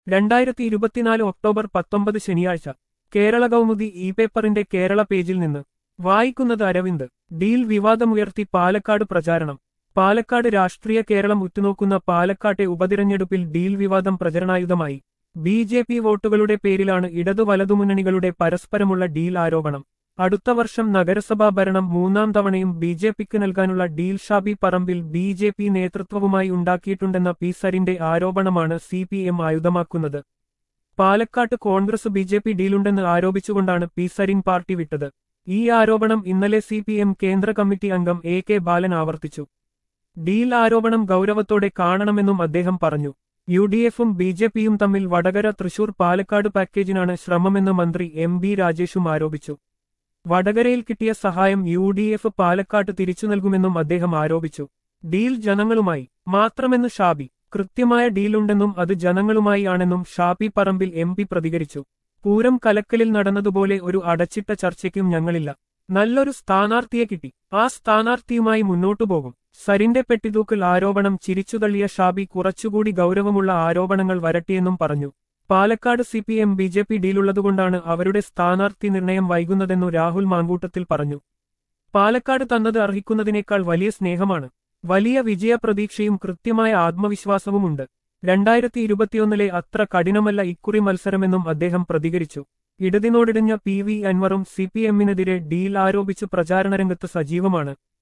രണ്ടായിരത്തി ഇരുപത്തിനാല് ഒക്ടോബർ പത്തൊമ്പത് ശനിയാഴ്ച കേരള കൗമുദി ഇ പേപ്പറിന്റെ കേരള പേജിൽ നിന്ന് വായിക്കുന്നത് അരവിന്ദ് ഡീൽ വിവാദമുയർത്തി പാലക്കാട് പ്രചാരണം പാലക്കാട് രാഷ്ട്രീയ കേരളം ഉറ്റുനോക്കുന്ന പാലക്കാട്ടെ ഉപതിരഞ്ഞെടുപ്പിൽ ഡീൽ വിവാദം പ്രചരണായുധമായി ബി ജെ പി വോട്ടുകളുടെ പേരിലാണ് ഇടതു വലതുമുന്നണികളുടെ പരസ്പരമുള്ള ഡീൽ ആരോപണം അടുത്ത വർഷം നഗരസഭാ ഭരണം മൂന്നാം തവണയും ബി ജെ പിക്ക് നൽകാനുള്ള deal Shabi Parambil B J P നേതൃത്വവുമായി ഉണ്ടാക്കിയിട്ടുണ്ടെന്ന പി സരിന്റെ ആരോപണമാണ് സി പി എം ആയുധമാക്കുന്നത് പാലക്കാട്ട് കോൺഗ്രസ് ബി ജെ പി ഡീലുണ്ടെന്ന് ആരോപിച്ചുകൊണ്ടാണ് പി സരിൻ പാർട്ടി വിട്ടത് ഈ ആരോപണം ഇന്നലെ സി പി എം കേന്ദ്ര കമ്മിറ്റി അംഗം എ കെ ബാലൻ ആവർത്തിച്ചു ഡീൽ ആരോപണം ഗൗരവത്തോടെ കാണണമെന്നും അദ്ദേഹം പറഞ്ഞു യു ഡി എഫും ബി ജെ പിയും തമ്മിൽ വടകര തൃശൂർ പാലക്കാട് പാക്കേജിനാണ് ശ്രമമെന്ന് മന്ത്രി എം ബി രാജേഷും ആരോപിച്ചു വടകരയിൽ കിട്ടിയ സഹായം യു ഡി എഫ് പാലക്കാട്ട് തിരിച്ചു നൽകുമെന്നും അദ്ദേഹം ആരോപിച്ചു ഡീൽ ജനങ്ങളുമായി മാത്രമെന്ന് ഷാബി കൃത്യമായ ഡീലുണ്ടെന്നും അത് ജനങ്ങളുമായി ആണെന്നും ഷാബി പറമ്പിൽ എം പി പ്രതികരിച്ചു പൂരം കലക്കലിൽ നടന്നതുപോലെ ഒരു അടച്ചിട്ട ചർച്ചയ്ക്കും ഞങ്ങളില്ല നല്ലൊരു സ്ഥാനാർത്ഥിയെ കിട്ടി ആ സ്ഥാനാർത്ഥിയുമായി മുന്നോട്ടു പോകും സരിന്റെ പെട്ടിതൂക്കൽ ആരോപണം ചിരിച്ചുതള്ളിയ ഷാബി കുറച്ചുകൂടി ഗൗരവമുള്ള ആരോപണങ്ങൾ വരട്ടിയെന്നും പറഞ്ഞു Palakkad C P M B J P ഡീലുള്ളതുകൊണ്ടാണ് അവരുടെ സ്ഥാനാർത്ഥി നിർണയം വൈകുന്നതെന്നു രാഹുൽ മാങ്കൂട്ടത്തിൽ പറഞ്ഞു പാലക്കാട് തന്നത് അർഹിക്കുന്നതിനേക്കാൾ വലിയ സ്നേഹമാണ് വലിയ വിജയപ്രതീക്ഷയും കൃത്യമായ ആത്മവിശ്വാസവുമുണ്ട് രണ്ടായിരത്തി ഇരുപത്തിയൊന്നിലെ അത്ര കഠിനമല്ല ഇക്കുറി മത്സരമെന്നും അദ്ദേഹം പ്രതികരിച്ചു ഇടതിനോടിടിഞ്ഞ പി വി അൻവറും സി പി എമ്മിനെതിരെ ഡീൽ ആരോപിച്ച് പ്രചാരണരംഗത്ത് സജീവമാണ്